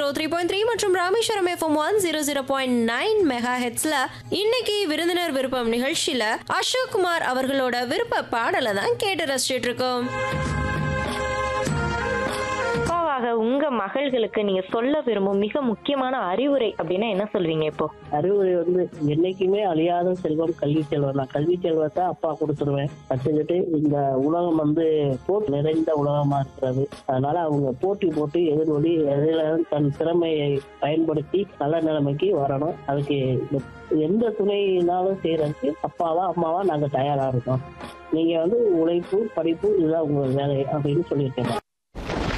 zero three point three மற்றும் Rameswaram FM one zero zero point nine mega ஹெட்ஸ்ல இன்னைக்கு விருந்தினர் விருப்பம் நிகழ்ச்சியில அசோக் குமார் அவர்களோட விருப்ப பாடலை தான் கேட்டு ரசிச்சிட்டு இருக்கோம் அப்பாவாக உங்க மகள்களுக்கு நீங்க சொல்ல விரும்பும் மிக முக்கியமான அறிவுரை அப்படின்னா என்ன சொல்வீங்க இப்போ அறிவுரை வந்து என்னைக்குமே அழியாத செல்வம் கல்வி செல்வம் தான் கல்வி செல்வத்தை அப்பா கொடுத்துருவேன் கத்துக்கிட்டு இந்த உலகம் வந்து போட்டி நிறைந்த உலகமா இருக்கிறது அதனால அவங்க போட்டி போட்டு எதிர்வழி எதிர தன் திறமையை பயன்படுத்தி நல்ல நிலைமைக்கு வரணும் அதுக்கு எந்த துணையினாலும் செய்யறதுக்கு அப்பாவா அம்மாவா நாங்க தயாரா இருக்கோம் நீங்க வந்து உழைப்பு படிப்பு இதுதான் உங்க வேலை அப்படின்னு சொல்லியிருக்கேன்